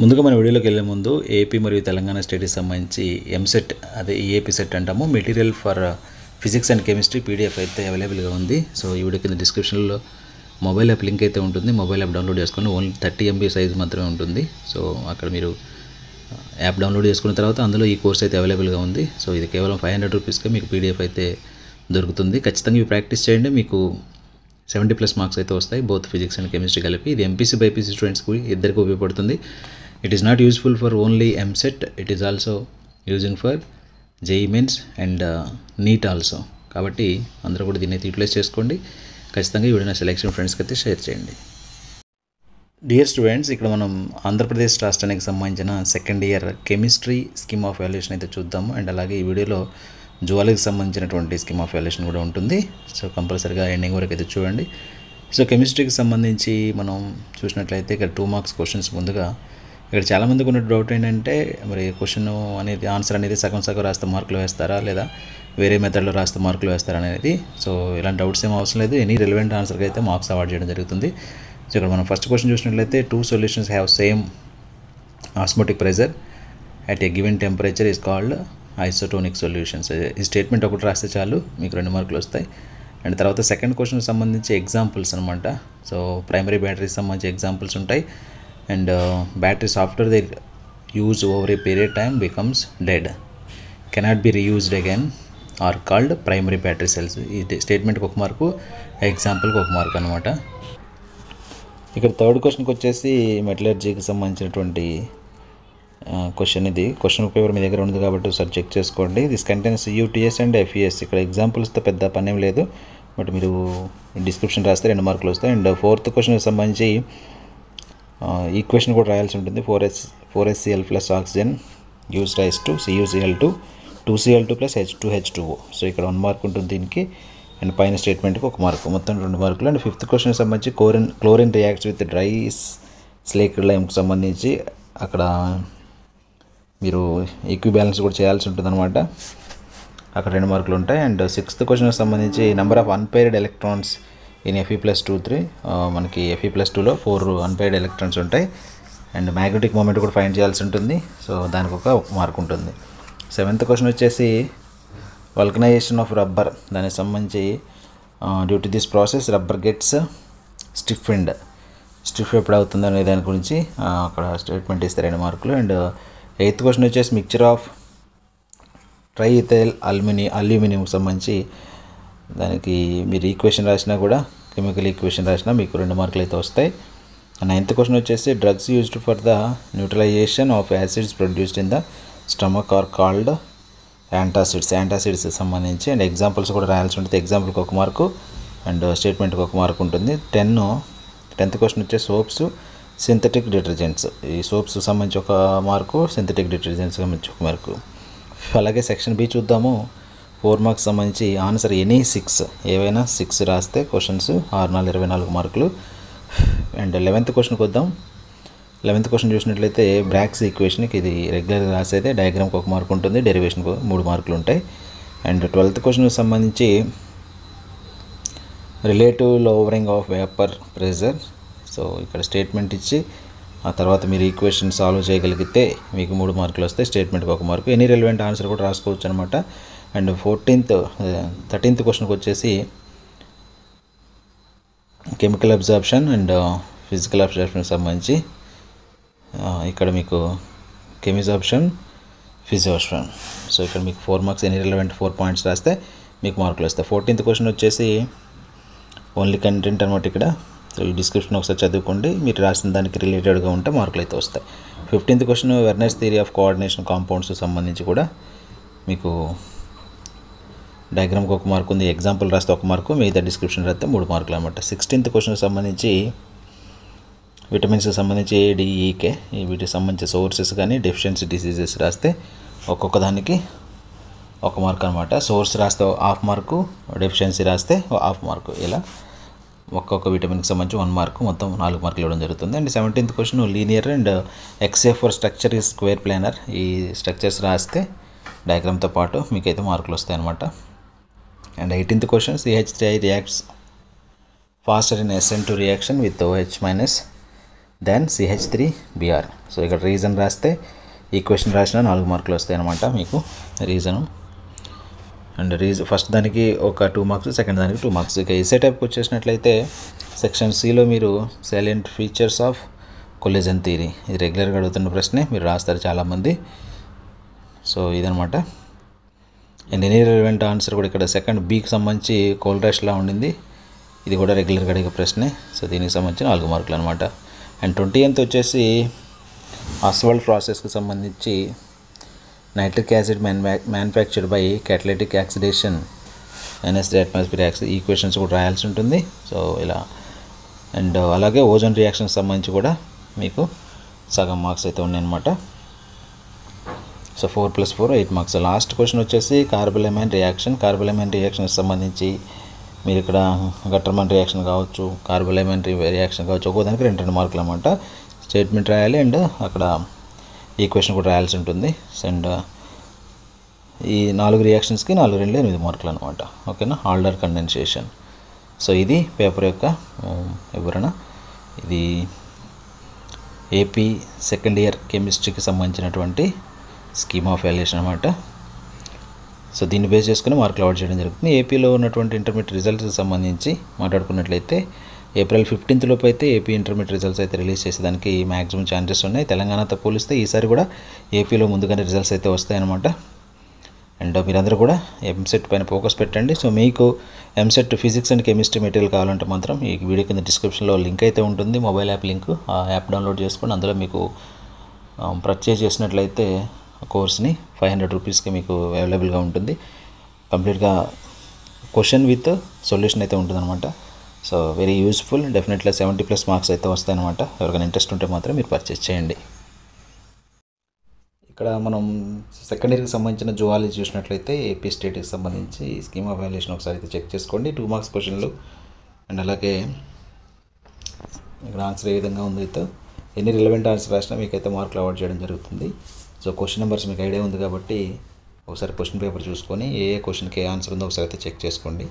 ముందుగా మన వీడియోలోకి వెళ్ళే ముందు ఏపీ మరియు తెలంగాణ స్టేట్కి సంబంధించి ఎంసెట్ అదే ఏపీ సెట్ అంటాము material for physics and chemistry PDF అయితే అవైలబుల్గా ఉంది సో ఈ వీడియో కింద డిస్క్రిప్షన్లో మొబైల్ యాప్ లింక్ అయితే ఉంటుంది మొబైల్ యాప్ డౌన్లోడ్ చేసుకొని ఓన్లీ థర్టీ ఎంబీ సైజ్ మాత్రమే ఉంటుంది సో అక్కడ మీరు యాప్ డౌన్లోడ్ చేసుకున్న తర్వాత అందులో ఈ కోర్స్ అయితే అవైలబుల్గా ఉంది సో ఇది కేవలం ఫైవ్ హండ్రెడ్ రూపీస్కే మీకు పీడిఎఫ్ అయితే దొరుకుతుంది ఖచ్చితంగా ఇవి ప్రాక్టీస్ చేయండి మీకు సెవెంటీ ప్లస్ మార్క్స్ అయితే వస్తాయి బోత్ ఫిజిక్స్ అండ్ కెమిస్ట్రీ కలిపి ఇది ఎంపీసీ బైపీసీ స్టూడెంట్స్కి ఇద్దరికి ఉపయోగపడుతుంది it is not useful for only EAMCET it is also using for JEE mains and NEET also కాబట్టి అందరూ కూడా దీన్ని అయితే యూటిలైజ్ చేసుకోండి ఖచ్చితంగా ఈ వీడియో నా సెలెక్షన్ ఫ్రెండ్స్కి అయితే షేర్ చేయండి డియర్ స్టూడెంట్స్ ఇక్కడ మనం ఆంధ్రప్రదేశ్ రాష్ట్రానికి సంబంధించిన second year chemistry scheme of valuation అయితే చూద్దాము అండ్ అలాగే ఈ వీడియోలో జువాలజీకి సంబంధించినటువంటి స్కీమ్ ఆఫ్ వాల్యుయేషన్ కూడా ఉంటుంది సో కంపల్సరీగా ఎండింగ్ వరకు అయితే చూడండి సో కెమిస్ట్రీకి సంబంధించి మనం చూసినట్లయితే ఇక్కడ టూ మార్క్స్ క్వశ్చన్స్ ముందుగా ఇక్కడ చాలామందికి ఉన్న డౌట్ ఏంటంటే మరి క్వశ్చన్ అనేది ఆన్సర్ అనేది సగం సగం రాస్తే మార్కులు వేస్తారా లేదా వేరే మెథడ్లో రాస్తే మార్కులు వేస్తారా అనేది సో ఇలాంటి డౌట్స్ ఏం అవసరం లేదు ఎనీ రిలవెంట్ ఆన్సర్కి అయితే మార్క్స్ అవార్డ్ చేయడం జరుగుతుంది సో ఇక్కడ మనం ఫస్ట్ క్వశ్చన్ చూసినట్లయితే two solutions have same osmotic pressure at a given temperature is called isotonic solutions ఈ స్టేట్మెంట్ ఒకటి రాస్తే చాలు మీకు రెండు మార్కులు వస్తాయి అండ్ తర్వాత సెకండ్ క్వశ్చన్ సంబంధించి ఎగ్జాంపుల్స్ అనమాట సో ప్రైమరీ బ్యాటరీకి సంబంధించి ఎగ్జాంపుల్స్ ఉంటాయి and batteries after they use over a period time becomes dead cannot be reused again are called primary battery cells ఈ స్టేట్మెంట్కి ఒక మార్కు ఎగ్జాంపుల్కి ఒక మార్క్ అనమాట ఇక్కడ థర్డ్ క్వశ్చన్కి వచ్చేసి మెటలర్జీకి సంబంధించినటువంటి క్వశ్చన్ ఇది క్వశ్చన్ పేపర్ మీ దగ్గర ఉంది కాబట్టి ఒకసారి చెక్ చేసుకోండి this contains UTS and FES ఇక్కడ ఎగ్జాంపుల్స్తో పెద్ద పని ఏం లేదు బట్ మీరు డిస్క్రిప్షన్ రాస్తే రెండు మార్కులు వస్తాయి అండ్ ఫోర్త్ క్వశ్చన్కి సంబంధించి ఈక్వేషన్ కూడా రాయాల్సి ఉంటుంది four S four SCL plus oxygen use rise to CUCL two two CL two plus H two H two so ఇక్కడ వన్ మార్క్ ఉంటుంది దీనికి అండ్ పైన స్టేట్మెంట్కి ఒక మార్క్ మొత్తం రెండు మార్కులు అండ్ ఫిఫ్త్ క్వశ్చన్కి సంబంధించి chlorine chlorine reacts with dry slake లైమ్కి సంబంధించి అక్కడ మీరు ఈక్వి బ్యాలెన్స్ కూడా చేయాల్సి ఉంటుంది అనమాట అక్కడ రెండు మార్కులు ఉంటాయి అండ్ సిక్స్త్ క్వశ్చన్కి సంబంధించి number of unpaired electrons in Fe plus two three మనకి ఎఫీ ప్లస్ టూలో ఫోర్ అన్పైర్డ్ ఎలక్ట్రాన్స్ ఉంటాయి అండ్ మ్యాగ్నెటిక్ మూమెంట్ కూడా ఫైండ్ చేయాల్సి ఉంటుంది సో దానికి ఒక మార్క్ ఉంటుంది సెవెంత్ క్వశ్చన్ వచ్చేసి వల్కనైజేషన్ ఆఫ్ రబ్బర్ దానికి సంబంధించి due to this process rubber gets stiff and stiff ఎప్పుడు అవుతుంది అనే దాని గురించి అక్కడ స్టేట్మెంట్ ఇస్తారు రెండు మార్కులు అండ్ ఎయిత్ క్వశ్చన్ వచ్చేసి మిక్చర్ ఆఫ్ ట్రై ఇథైల్ అల్యూమిని అల్యూమినియంకి సంబంధించి దానికి మీరు ఈక్వేషన్ రాసినా కూడా కెమికల్ ఈక్వేషన్ రాసినా మీకు రెండు మార్కులు అయితే వస్తాయి నైన్త్ క్వశ్చన్ వచ్చేసి drugs used for the neutralisation of acids produced in the stomach are called antacids antacids సంబంధించి అండ్ ఎగ్జాంపుల్స్ కూడా రాయాల్సి ఉంటుంది ఎగ్జాంపుల్కి ఒక మార్కు అండ్ స్టేట్మెంట్కి ఒక మార్క్ ఉంటుంది టెన్ టెన్త్ క్వశ్చన్ వచ్చే సోప్స్ సింథటిక్ డిటర్జెంట్స్ ఈ సోప్స్ సంబంధించి ఒక మార్కు సింథటిక్ డిటర్జెంట్స్ సంబంధించి ఒక మార్కు అలాగే సెక్షన్ బి చూద్దాము ఫోర్ మార్క్స్ సంబంధించి ఆన్సర్ ఎనీ సిక్స్ ఏవైనా సిక్స్ రాస్తే క్వశ్చన్స్ ఆరు నాలుగు ఇరవై నాలుగు మార్కులు అండ్ లెవెన్త్ క్వశ్చన్కి వద్దాం లెవెన్త్ క్వశ్చన్ చూసినట్లయితే బ్రాక్స్ ఈక్వేషన్కి ఇది రెగ్యులర్గా రాసేదే డయాగ్రామ్కి ఒక మార్క్ ఉంటుంది డెరివేషన్కి మూడు మార్కులు ఉంటాయి అండ్ ట్వెల్త్ క్వశ్చన్కి సంబంధించి relative lowering of vapour pressure so ఇక్కడ స్టేట్మెంట్ ఇచ్చి ఆ తర్వాత మీరు ఈక్వేషన్ సాల్వ్ చేయగలిగితే మీకు మూడు మార్కులు వస్తాయి స్టేట్మెంట్కి ఒక మార్కు ఎనీ రెలవెంట్ ఆన్సర్ కూడా రాసుకోవచ్చు అనమాట అండ్ ఫోర్టీన్త్ థర్టీన్త్ క్వశ్చన్కి వచ్చేసి chemical absorption and physical absorption సంబంధించి ఇక్కడ మీకు కెమిజాప్షన్ ఫిజియోప్షన్ సో ఇక్కడ మీకు four marks any relevant four points రాస్తే మీకు మార్కులు వస్తాయి ఫోర్టీన్త్ క్వశ్చన్ వచ్చేసి ఓన్లీ కంటెంట్ అనమాట ఇక్కడ సో ఈ డిస్క్రిప్షన్ ఒకసారి చదువుకోండి మీరు రాసిన దానికి రిలేటెడ్గా ఉంటే మార్కులు అయితే వస్తాయి fifteenth question Werner's theory of coordination compounds సంబంధించి కూడా మీకు డయాగ్రామ్కి ఒక మార్క్ ఉంది ఎగ్జాంపుల్ రాస్తే ఒక మార్కు మిగతా డిస్క్రిప్షన్ రాస్తే మూడు మార్కులు అనమాట సిక్స్టీన్త్ క్వశ్చన్కి సంబంధించి విటమిన్స్కి సంబంధించి ఏడిఈకే వీటికి సంబంధించి సోర్సెస్ కానీ డెఫిషియన్సీ డిసీజెస్ రాస్తే ఒక్కొక్క దానికి ఒక మార్క్ అనమాట సోర్స్ రాస్తే హాఫ్ మార్కు డెఫిషియన్సీ రాస్తే హాఫ్ మార్కు ఇలా ఒక్కొక్క విటమిన్కి సంబంధించి వన్ మార్క్ మొత్తం నాలుగు మార్కులు ఇవ్వడం జరుగుతుంది and seventeenth question linear and XeF for structure ఈ స్క్వేర్ ప్లానర్ ఈ స్ట్రక్చర్స్ రాస్తే డయాగ్రామ్తో పాటు మీకైతే మార్కులు వస్తాయి అనమాట and eighteenth question CH three reacts faster in SN two reaction with OH minus than CH three BR so ఇక్కడ రీజన్ రాస్తే ఈ క్వశ్చన్ రాసిన నాలుగు మార్కులు వస్తాయి అనమాట మీకు రీజను అండ్ రీజ్ ఫస్ట్ దానికి ఒక టూ మార్క్స్ సెకండ్ దానికి టూ మార్క్స్ ఇక ఎస్ఏ టైప్కి వచ్చేసినట్లయితే సెక్షన్ సిలో మీరు salient features of collision theory ఇది రెగ్యులర్గా అడుగుతున్న ప్రశ్నే మీరు రాస్తారు చాలామంది సో ఇదనమాట అండ్ ఎనీ రిలవెంట్ ఆన్సర్ కూడా ఇక్కడ సెకండ్ బీకి సంబంధించి కోల్ ర్యాష్లా ఉండింది ఇది కూడా రెగ్యులర్గా అడిగే ప్రశ్నే సో దీనికి సంబంధించి నాలుగు మార్కులు అనమాట అండ్ ట్వంటీ ఎంత వచ్చేసి అస్వాల్ట్ ప్రాసెస్కి సంబంధించి నైట్రిక్ యాసిడ్ మ్యాన్ఫా manufactured by catalytic oxidation NS atmosphere యాక్సి ఈ క్వశ్చన్స్ కూడా రాయాల్సి ఉంటుంది సో ఇలా అండ్ అలాగే ఓజోన్ రియాక్షన్ సంబంధించి కూడా మీకు సగం మార్క్స్ అయితే ఉన్నాయన్నమాట so four plus four eight marks last question వచ్చేసి కార్బలమైన్ రియాక్షన్ కార్బలమైన్ రియాక్షన్కి సంబంధించి మీరు ఇక్కడ గట్టర్మన్ రియాక్షన్ కావచ్చు కార్బలమైన్ రియాక్షన్ కావచ్చు ఒక్కో దానికి రెండు రెండు మార్కులు అనమాట స్టేట్మెంట్ రాయాలి అండ్ అక్కడ ఈ క్వశ్చన్ కూడా రాయాల్సి ఉంటుంది అండ్ ఈ నాలుగు రియాక్షన్స్కి నాలుగు రెండు ఎనిమిది మార్కులు అనమాట ఓకేనా ఆల్డర్ కండెన్సేషన్ సో ఇది పేపర్ యొక్క ఉమ్, వివరణ ఇది ఏపీ సెకండ్ ఇయర్ కెమిస్ట్రీకి సంబంధించినటువంటి స్కీమ్ ఆఫ్ వాల్యుయేషన్ అనమాట సో దీన్ని బేస్ చేసుకుని మార్కులు అవార్డ్ చేయడం జరుగుతుంది ఏపీలో ఉన్నటువంటి ఇంటర్మీడియట్ రిజల్ట్స్కి సంబంధించి మాట్లాడుకున్నట్లయితే ఏప్రిల్ ఫిఫ్టీన్త్ లోపు అయితే ఏపీ ఇంటర్మీడియట్ రిజల్ట్స్ అయితే రిలీజ్ చేసేదానికి మ్యాక్సిమం ఛాన్సెస్ ఉన్నాయి తెలంగాణతో పోలిస్తే ఈసారి కూడా ఏపీలో ముందుగానే రిజల్ట్స్ అయితే వస్తాయన్నమాట అండ్ మీరందరూ కూడా ఎంసెట్ పైన ఫోకస్ పెట్టండి సో మీకు EAMCET physics and chemistry material కావాలంటే మాత్రం ఈ వీడియో కింద డిస్క్రిప్షన్లో లింక్ అయితే ఉంటుంది మొబైల్ యాప్ లింక్ ఆ యాప్ డౌన్లోడ్ చేసుకోండి అందులో మీకు పర్చేజ్ చేసినట్లయితే కోర్స్ని ఫైవ్ హండ్రెడ్ రూపీస్కి మీకు అవైలబుల్గా ఉంటుంది కంప్లీట్గా క్వశ్చన్ విత్ సొల్యూషన్ అయితే ఉంటుందన్నమాట సో వెరీ యూస్ఫుల్ డెఫినెట్గా సెవెంటీ ప్లస్ మార్క్స్ అయితే వస్తాయన్నమాట ఎవరికైనా ఇంట్రెస్ట్ ఉంటే మాత్రం మీరు పర్చేస్ చేయండి ఇక్కడ మనం సెకండ్ ఇయర్కి సంబంధించిన జువాలజీ చూసినట్లయితే ఏపీ స్టేట్కి సంబంధించి స్కీమ్ ఆఫ్ వాల్యుయేషన్ ఒకసారి అయితే చెక్ చేసుకోండి టూ మార్క్స్ క్వశ్చన్లు అండ్ అలాగే ఇక్కడ ఆన్సర్ ఏ విధంగా ఉందో అయితే ఎన్ని రిలవెంట్ ఆన్సర్ రాసినా మీకైతే మార్కులు అవార్డ్ చేయడం జరుగుతుంది సో క్వశ్చన్ నెంబర్స్ మీకు ఐడియా ఉంది కాబట్టి ఒకసారి క్వశ్చన్ పేపర్ చూసుకొని ఏ ఏ క్వశ్చన్కి ఏ ఆన్సర్ ఉందో ఒకసారి అయితే చెక్ చేసుకోండి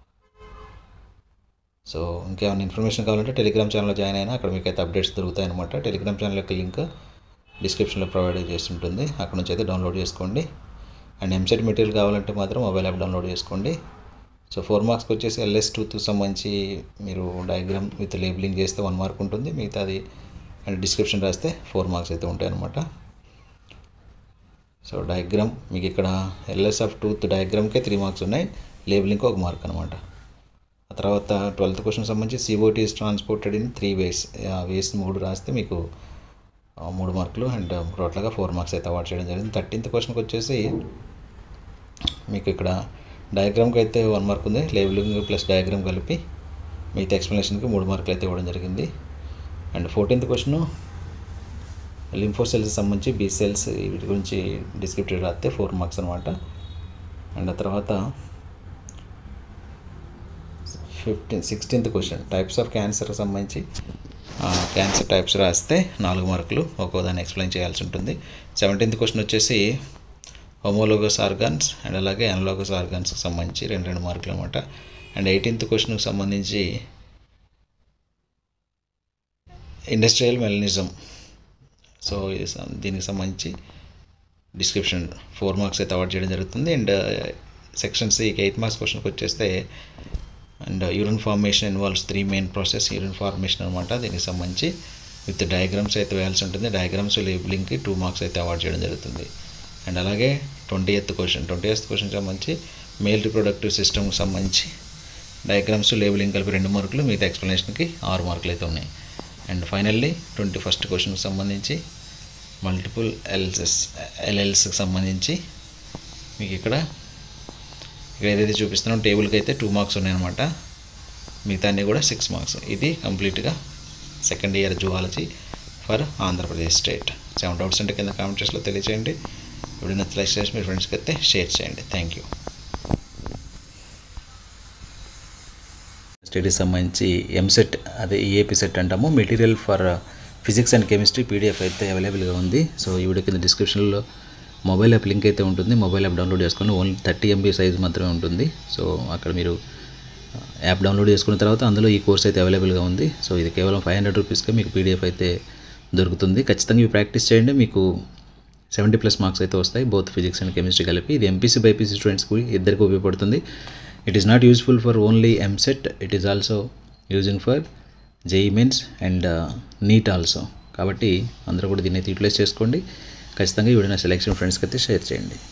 సో ఇంకేమైనా ఇన్ఫర్మేషన్ కావాలంటే టెలిగ్రామ్ ఛానల్లో జాయిన్ అయినా అక్కడ మీకు అయితే అప్డేట్స్ దొరుకుతాయి అనమాట టెలిగ్రామ్ ఛానల్ యొక్క లింక్ డిస్క్రిప్షన్లో ప్రొవైడ్ చేసి ఉంటుంది అక్కడ నుంచి అయితే డౌన్లోడ్ చేసుకోండి అండ్ ఎంసెట్ మెటీరియల్ కావాలంటే మాత్రం మొబైల్ యాప్ డౌన్లోడ్ చేసుకోండి సో ఫోర్ మార్క్స్కి వచ్చేసి ఎల్ఎస్ టూత్కి సంబంధించి మీరు డయాగ్రామ్ విత్ లేబులింగ్ చేస్తే వన్ మార్క్ ఉంటుంది మిగతాది అండ్ డిస్క్రిప్షన్ రాస్తే ఫోర్ మార్క్స్ అయితే ఉంటాయి అనమాట సో డయాగ్రామ్ మీకు ఇక్కడ ఎల్ఎస్ ఆఫ్ టూత్ డయాగ్రామ్కే త్రీ మార్క్స్ ఉన్నాయి లేబులింగ్కి ఒక మార్క్ అనమాట ఆ తర్వాత ట్వెల్త్ క్వశ్చన్ సంబంధించి CO two is transported in three ways ఆ వేస్ మూడు రాస్తే మీకు ఆ, మూడు మార్కులు అండ్ టోటల్గా ఫోర్ మార్క్స్ అయితే అవార్డ్ చేయడం జరిగింది థర్టీన్త్ క్వశ్చన్కి వచ్చేసి మీకు ఇక్కడ డయాగ్రామ్కి అయితే వన్ మార్క్ ఉంది లేబులింగ్ ప్లస్ డయాగ్రామ్ కలిపి మిగతా ఎక్స్ప్లెనేషన్కి మూడు మార్కులు అయితే ఇవ్వడం జరిగింది and fourteenth question lympho cells సంబంధించి బీ సెల్స్ వీటి గురించి డిస్క్రిప్టివ్ రాస్తే ఫోర్ మార్క్స్ అనమాట అండ్ ఆ తర్వాత fifteen sixteenth question types of క్యాన్సర్కి సంబంధించి క్యాన్సర్ టైప్స్ రాస్తే నాలుగు మార్కులు ఒక్కో దాన్ని ఎక్స్ప్లెయిన్ చేయాల్సి ఉంటుంది సెవెంటీన్త్ క్వశ్చన్ వచ్చేసి హోమోలోగస్ ఆర్గాన్స్ అండ్ అలాగే అనలోగస్ ఆర్గాన్స్కి సంబంధించి రెండు రెండు మార్కులు అనమాట అండ్ ఎయిటీన్త్ క్వశ్చన్కి సంబంధించి ఇండస్ట్రియల్ మెలనిజం సో ఇది సం- దీనికి సంబంధించి డిస్క్రిప్షన్ ఫోర్ మార్క్స్ అయితే అవార్డ్ చేయడం జరుగుతుంది and section C eight marks క్వశ్చన్కి వచ్చేస్తే and urine formation involves three main process urine formation అనమాట దీనికి సంబంధించి విత్ డయాగ్రామ్స్ అయితే వేయాల్సి ఉంటుంది డయాగ్రామ్స్ లేబులింగ్కి టూ మార్క్స్ అయితే అవార్డ్ చేయడం జరుగుతుంది అండ్ అలాగే twenty eighth question twenty eighth question సంబంధించి మేల్ రిప్రొడక్టివ్ సిస్టమ్కి సంబంధించి డయాగ్రామ్స్ లేబులింగ్ కలిపి రెండు మార్కులు మిగతా ఎక్స్ప్లెనేషన్కి ఆరు మార్కులు అయితే ఉన్నాయి అండ్ ఫైనల్లీ ట్వంటీ ఫస్ట్ క్వశ్చన్కి సంబంధించి మల్టిపుల్ ఎల్ఎల్స్ ఎల్ఎల్స్కి సంబంధించి మీకు ఇక్కడ ఇక్కడ ఏదైతే చూపిస్తున్నాం టేబుల్కి అయితే టూ మార్క్స్ ఉన్నాయన్నమాట మిగతా అన్నీ కూడా సిక్స్ మార్క్స్ ఇది కంప్లీట్గా second year zoology for Andhra Pradesh state seven doubts అంటే కింద కామెంట్ చేసిలో తెలియజేయండి ఇప్పుడు నచ్చి లైక్ చేసి మీ ఫ్రెండ్స్కి అయితే షేర్ చేయండి థ్యాంక్ యూ స్టడీస్ సంబంధించి ఎంసెట్ అదే ఈఏపీ సెట్ అంటాము material for physics and chemistry PDF అయితే అవైలబుల్గా ఉంది సో ఈ వీడియో కింద డిస్క్రిప్షన్లో మొబైల్ యాప్ లింక్ అయితే ఉంటుంది మొబైల్ యాప్ డౌన్లోడ్ చేసుకోండి ఓన్లీ థర్టీ ఎంబీ సైజ్ మాత్రమే ఉంటుంది సో అక్కడ మీరు యాప్ డౌన్లోడ్ చేసుకున్న తర్వాత అందులో ఈ కోర్స్ అయితే అవైలబుల్గా ఉంది సో ఇది కేవలం ఫైవ్ హండ్రెడ్ రూపీస్కే మీకు పీడిఎఫ్ అయితే దొరుకుతుంది ఖచ్చితంగా ఇవి ప్రాక్టీస్ చేయండి మీకు సెవెంటీ ప్లస్ మార్క్స్ అయితే వస్తాయి బోత్ ఫిజిక్స్ అండ్ కెమిస్ట్రీ కలిపి ఇది ఎంపీసీ బైపీసీ స్టూడెంట్స్కి ఇద్దరికి ఉపయోగపడుతుంది it is not useful for only EAMCET it is also using for JEE mains and NEET also కాబట్టి అందరూ కూడా దీన్ని అయితే యూటిలైజ్ చేసుకోండి ఖచ్చితంగా ఈ వీడియో సెలెక్షన్ ఫ్రెండ్స్కి అయితే షేర్ చేయండి